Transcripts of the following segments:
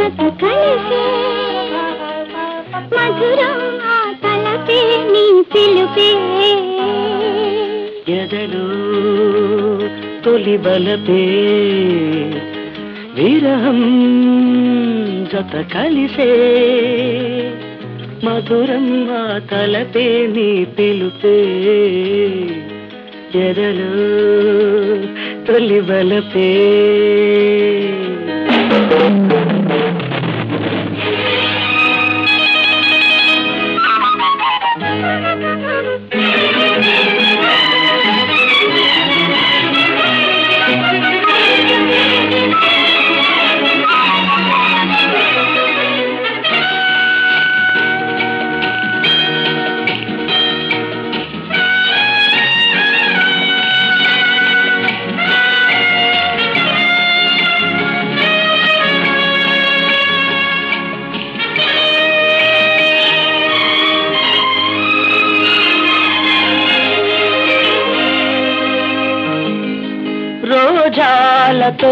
జత కలిసే మధురం ఆ తలపే నీ పిలుపే ఎదలు తొలి బలపే విరహం జత కలిసే మధురం ఆ తలపే నీ పిలుపే ఎదలు తొలి బలపే రోజాలతో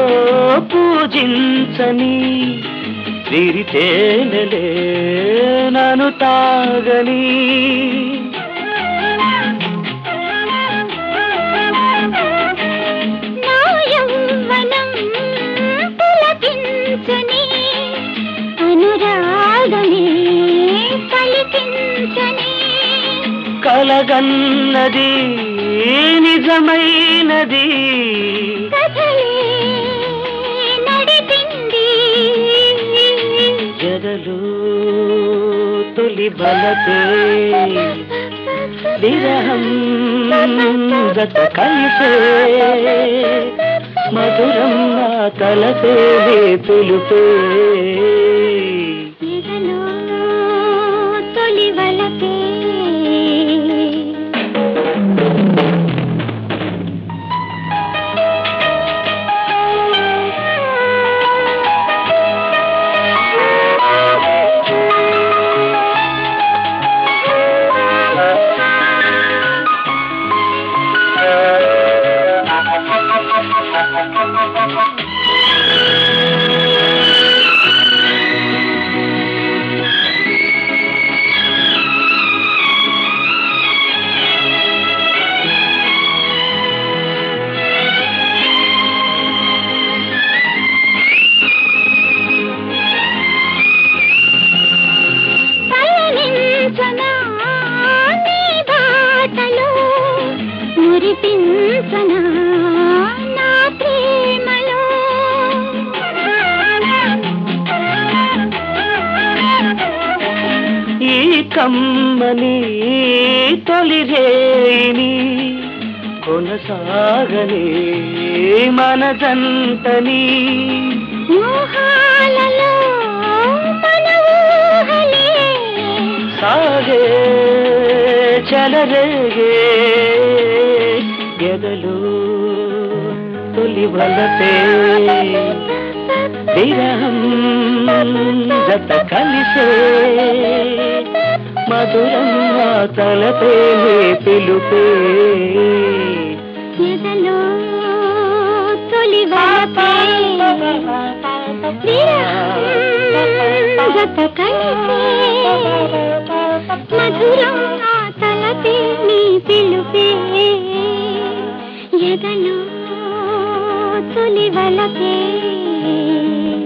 పూజించని విరితేనలే నన్ను తాగని నా యౌవనం పులకించని అనురాగమే పలికించని కలగన్నది నిజమైనది కథలే నడిపింది జగలు తొలి బలపే విరహం గత కలిసే మధురం నా తలపే పిలుపే ఎదలో తొలి వలపే పయనించనా నీ బాటలో మురిపించనా నా ప్రేమలో ఈ కమ్మని తొలి రేణి కొనసాగని మనదంతని మోహాలలో మన ఊహలే సాగే చలరేగే ఎదలు తొలి వలపే విరహం జత కలిసే మధురం నా తలపే పిలుపే ఎదలో తొలి వలపే విరహం జత కలిసే మధురం ఆ తలపే నీ పిలుపే ఎదలో తొలి వలపే